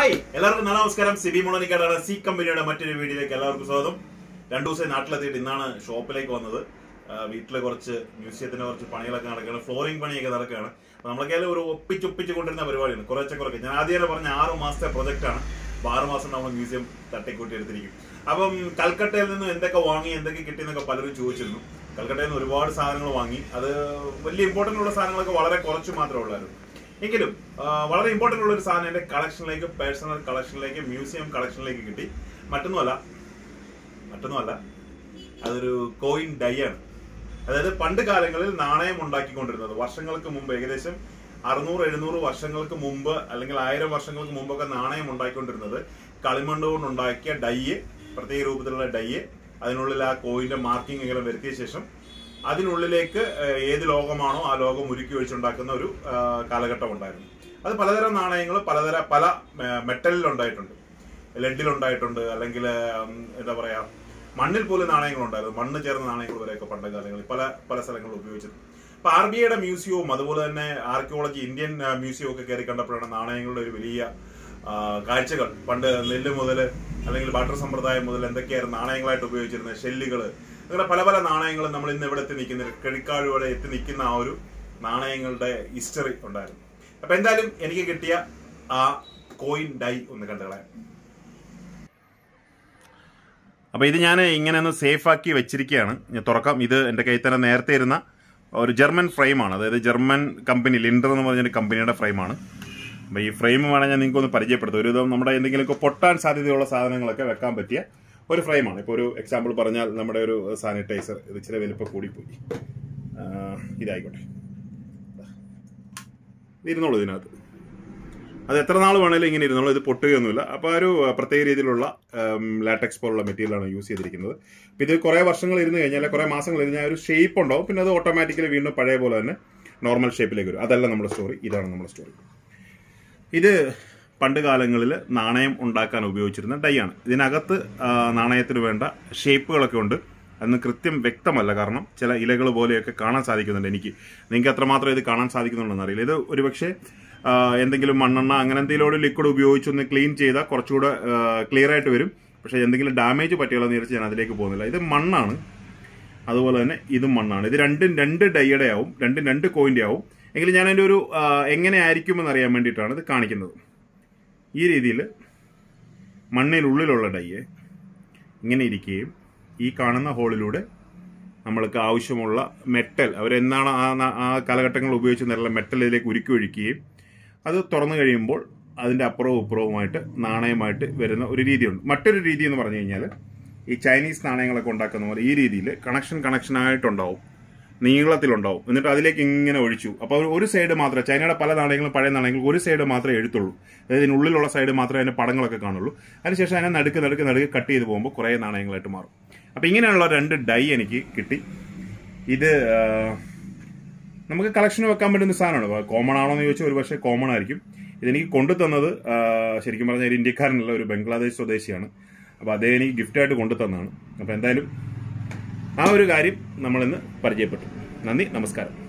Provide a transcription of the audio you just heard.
hi എല്ലാവർക്കും നല്ല നമസ്കാരം സിബി മുളനിക്കാടാണ് സി കമ്പനിയുടെ മറ്റൊരു വീഡിയോയിലേക്ക് എല്ലാവർക്കും സ്വാഗതം രണ്ടു ദിവസം നാട്ടിലെത്തിയിട്ട് ഇന്നാണ് ഷോപ്പിലേക്ക് വന്നത് ആ, വീട്ടിലെ കുറച്ച് മ്യൂസിയത്തിന്റെ കുറച്ച് പണികളൊക്കെ നടക്കുകയാണ് ഫ്ലോറിംഗ് പണിയൊക്കെ നടക്കുകയാണ് അപ്പൊ നമ്മളൊക്കെ ഒരു ഒപ്പിച്ചൊപ്പിച്ച് കൊണ്ടിരുന്ന പരിപാടിയാണ് കുറച്ച് കുറച്ച് ഞാൻ ആദ്യം തന്നെ പറഞ്ഞ ആറ് മാസത്തെ പ്രൊജക്റ്റാണ് അപ്പൊ ആറ് മാസം നമ്മൾ മ്യൂസിയം തട്ടിക്കൂട്ടി എടുത്തിരിക്കും അപ്പം കൽക്കട്ടയിൽ നിന്ന് എന്തൊക്കെ വാങ്ങി എന്തൊക്കെ കിട്ടി എന്നൊക്കെ പലരും ചോദിച്ചിരുന്നു കൽക്കട്ടയിൽ നിന്ന് ഒരുപാട് സാധനങ്ങൾ വാങ്ങി അത് വലിയ ഇമ്പോർട്ടന്റ് ഉള്ള സാധനങ്ങളൊക്കെ വളരെ കുറച്ച് മാത്രമേ ഉള്ളായിരുന്നു എങ്കിലും ആ, വളരെ ഇമ്പോർട്ടന്റ് ഉള്ള ഒരു സാധനം എന്റെ കളക്ഷനിലേക്ക് പേഴ്സണൽ കളക്ഷനിലേക്ക് മ്യൂസിയം കളക്ഷനിലേക്ക് കിട്ടി മറ്റൊന്നുമല്ല മറ്റൊന്നുമല്ല അതൊരു കോയിൻ ഡൈ ആണ് അതായത് പണ്ട് കാലങ്ങളിൽ നാണയം ഉണ്ടാക്കിക്കൊണ്ടിരുന്നത് വർഷങ്ങൾക്ക് മുമ്പ് ഏകദേശം അറുന്നൂറ് എഴുന്നൂറ് വർഷങ്ങൾക്ക് മുമ്പ് അല്ലെങ്കിൽ ആയിരം വർഷങ്ങൾക്ക് മുമ്പൊക്കെ നാണയം ഉണ്ടാക്കിക്കൊണ്ടിരുന്നത് കളിമണ്ണ് കൊണ്ട് ഉണ്ടാക്കിയ ഡൈയെ പ്രത്യേക രൂപത്തിലുള്ള ഡൈയെ അതിനുള്ളിൽ ആ കോയിന്റെ മാർക്കിംഗ് ഇങ്ങനെ വരുത്തിയ ശേഷം അതിനുള്ളിലേക്ക് ഏഹ്, ഏത് ലോകമാണോ ആ ലോകം ഉരുക്കി ഒഴിച്ചുണ്ടാക്കുന്ന ഒരു ആ, കാലഘട്ടം ഉണ്ടായിരുന്നു അത് പലതരം നാണയങ്ങൾ പലതര പല മെറ്റലിൽ ഉണ്ടായിട്ടുണ്ട് ലെഡിൽ ഉണ്ടായിട്ടുണ്ട് അല്ലെങ്കിൽ എന്താ പറയാ മണ്ണിൽ പോലും നാണയങ്ങൾ ഉണ്ടായിരുന്നു മണ്ണ് ചേർന്ന നാണയങ്ങൾ വരെയൊക്കെ പണ്ട് കാലങ്ങളിൽ പല പല സ്ഥലങ്ങളിൽ ഉപയോഗിച്ചിട്ടുണ്ട് അപ്പൊ ആർ ബി ഐയുടെ മ്യൂസിയവും അതുപോലെ തന്നെ ആർക്കിയോളജി ഇന്ത്യൻ ആ, മ്യൂസിയവും ഒക്കെ കയറി കണ്ടപ്പോഴാണ് നാണയങ്ങളുടെ ഒരു വലിയ ആ, കാഴ്ചകൾ പണ്ട് നെല്ല് മുതൽ അല്ലെങ്കിൽ ബാട്ടർ സമ്പ്രദായം മുതൽ എന്തൊക്കെയായിരുന്നു നാണയങ്ങളായിട്ട് ഉപയോഗിച്ചിരുന്നത് ഷെല്ലുകൾ അങ്ങനെ പല പല നാണയങ്ങൾ നമ്മൾ ഇന്ന് ഇവിടെ എത്തി നിൽക്കുന്ന കിഴിക്കാഴുവിടെ എത്തി നിൽക്കുന്ന ആ ഒരു നാണയങ്ങളുടെ ഹിസ്റ്ററി ഉണ്ടായിരുന്നു അപ്പൊ എന്തായാലും എനിക്ക് കിട്ടിയ ആ കോയിൻ ഡൈ ഒന്ന് കണ്ടുകളയാം അപ്പോൾ ഇത് ഞാൻ ഇങ്ങനെ ഒന്ന് സേഫ് ആക്കി വെച്ചിരിക്കുകയാണ് ഞാൻ തുറക്കാം ഇത് എൻ്റെ കയ്യിൽ തന്നെ നേരത്തെ ഇരുന്ന ഒരു ജർമ്മൻ ഫ്രെയിമാണ് അതായത് ജർമ്മൻ കമ്പനി ലിൻഡർ എന്ന് പറഞ്ഞൊരു കമ്പനിയുടെ ഫ്രെയിമാണ് അപ്പോൾ ഈ ഫ്രെയിം വേണം ഞാൻ നിങ്ങൾക്ക് ഒന്ന് പരിചയപ്പെടുത്തും ഒരു വിധം നമ്മുടെ എന്തെങ്കിലുമൊക്കെ പൊട്ടാൻ സാധ്യതയുള്ള സാധനങ്ങളൊക്കെ വെക്കാൻ പറ്റിയ ഒരു ഫ്രെയിമാണ് ഇപ്പോൾ ഒരു എക്സാമ്പിൾ പറഞ്ഞാൽ നമ്മുടെ ഒരു സാനിറ്റൈസർ ഇത് ഇച്ചിരി വലിപ്പം കൂടിപ്പോയി ആ, ഇതായിക്കോട്ടെ ഇത് ഇരുന്നോളൂ ഇതിനകത്ത് അത് എത്ര നാൾ വേണേലും ഇങ്ങനെ ഇരുന്നോളൂ ഇത് പൊട്ടുകയൊന്നുമില്ല അപ്പോൾ ആ ഒരു ആ, പ്രത്യേക രീതിയിലുള്ള ലാറ്റക്സ് പോലുള്ള മെറ്റീരിയലാണ് യൂസ് ചെയ്തിരിക്കുന്നത് അപ്പോൾ ഇത് കുറേ വർഷങ്ങൾ ഇരുന്ന് കഴിഞ്ഞാൽ കുറേ മാസങ്ങൾ ഇരുന്ന് കഴിഞ്ഞാൽ ഒരു ഷേപ്പ് ഉണ്ടാവും പിന്നെ അത് ഓട്ടോമാറ്റിക്കലി വീണ്ടും പഴയ പോലെ തന്നെ നോർമൽ ഷേപ്പിലേക്ക് വരും അതല്ല നമ്മുടെ സ്റ്റോറി ഇതാണ് നമ്മുടെ സ്റ്റോറി ഇത് പണ്ട് കാലങ്ങളിൽ നാണയം ഉണ്ടാക്കാൻ ഉപയോഗിച്ചിരുന്ന ഡൈ ആണ് ഇതിനകത്ത് ആ, നാണയത്തിന് വേണ്ട ഷേപ്പുകളൊക്കെ ഉണ്ട് അന്ന് കൃത്യം വ്യക്തമല്ല കാരണം ചില ഇലകൾ പോലെയൊക്കെ കാണാൻ സാധിക്കുന്നുണ്ട് എനിക്ക് നിങ്ങൾക്ക് എത്രമാത്രം ഇത് കാണാൻ സാധിക്കുന്നുണ്ടെന്ന് അറിയില്ല ഇത് ഒരുപക്ഷെ ആ, എന്തെങ്കിലും മണ്ണെണ്ണ അങ്ങനെ എന്തെങ്കിലും ഒരു ലിക്വിഡ് ഉപയോഗിച്ചൊന്ന് ക്ലീൻ ചെയ്താൽ കുറച്ചുകൂടെ ക്ലിയർ ആയിട്ട് വരും പക്ഷേ എന്തെങ്കിലും ഡാമേജ് പറ്റിയുള്ള വിചാരിച്ച് ഞാൻ അതിലേക്ക് പോകുന്നില്ല ഇത് മണ്ണാണ് അതുപോലെ തന്നെ ഇതും മണ്ണാണ് ഇത് രണ്ടും രണ്ട് ഡൈയുടെ ആവും രണ്ടും രണ്ട് കോയിന്റെ ആവും എങ്കിലും ഞാൻ അതിന്റെ ഒരു ആ, എങ്ങനെ ആയിരിക്കുമെന്ന് അറിയാൻ വേണ്ടിയിട്ടാണ് ഇത് കാണിക്കുന്നത് ഈ രീതിയിൽ മണ്ണിനുള്ളിലുള്ള ഡൈയെ ഇങ്ങനെ ഇരിക്കുകയും ഈ കാണുന്ന ഹോളിലൂടെ നമ്മൾക്ക് ആവശ്യമുള്ള മെറ്റൽ അവരെന്താണ് ആ ന- ആ കാലഘട്ടങ്ങളിൽ ഉപയോഗിച്ച് നല്ല മെറ്റൽ ഇതിലേക്ക് ഉരുക്കി ഒഴിക്കുകയും അത് തുറന്നു കഴിയുമ്പോൾ അതിന്റെ അപ്പുറവും ഇപ്പുറവുമായിട്ട് നാണയമായിട്ട് വരുന്ന ഒരു രീതിയുണ്ട് മറ്റൊരു രീതി എന്ന് പറഞ്ഞു കഴിഞ്ഞാൽ ഈ ചൈനീസ് നാണയങ്ങളൊക്കെ ഉണ്ടാക്കുന്ന പോലെ ഈ രീതിയിൽ കണക്ഷൻ കണക്ഷൻ ആയിട്ടുണ്ടാവും നീളത്തിലുണ്ടാവും എന്നിട്ട് അതിലേക്ക് ഇങ്ങനെ ഒഴിച്ചു അപ്പോൾ ഒരു സൈഡ് മാത്രമേ ചൈനയുടെ പല നാണയങ്ങളും പഴയ നാണയങ്ങളും ഒരു സൈഡ് മാത്രമേ എഴുത്തുള്ളൂ അതായത് ഇതിനുള്ളിലുള്ള സൈഡ് മാത്രമേ അതിന്റെ പടങ്ങളൊക്കെ കാണുള്ളൂ അതിനുശേഷം അതിനെ നടുക്ക് നടുക്ക് നടുക്ക് കട്ട് ചെയ്ത് പോകുമ്പോൾ കുറേ നാണയങ്ങളായിട്ട് മാറും അപ്പോൾ ഇങ്ങനെയുള്ള രണ്ട് ഡൈ എനിക്ക് കിട്ടി ഇത് ആ, നമുക്ക് കളക്ഷൻ വെക്കാൻ പറ്റുന്ന സാധനമാണ് കോമൺ ആണോ എന്ന് ചോദിച്ചാൽ ഒരു പക്ഷേ കോമൺ ആയിരിക്കും ഇതെനിക്ക് കൊണ്ടു തന്നത് ആ, ശരിക്കും പറഞ്ഞാൽ ഒരു ഇന്ത്യക്കാരനല്ല ഒരു ബംഗ്ലാദേശ് സ്വദേശിയാണ് അപ്പോൾ അദ്ദേഹം എനിക്ക് ഗിഫ്റ്റായിട്ട് കൊണ്ടു തന്നതാണ് അപ്പോൾ എന്തായാലും ആ ഒരു കാര്യം നമ്മളിന്ന് പരിചയപ്പെട്ടു നന്ദി നമസ്കാരം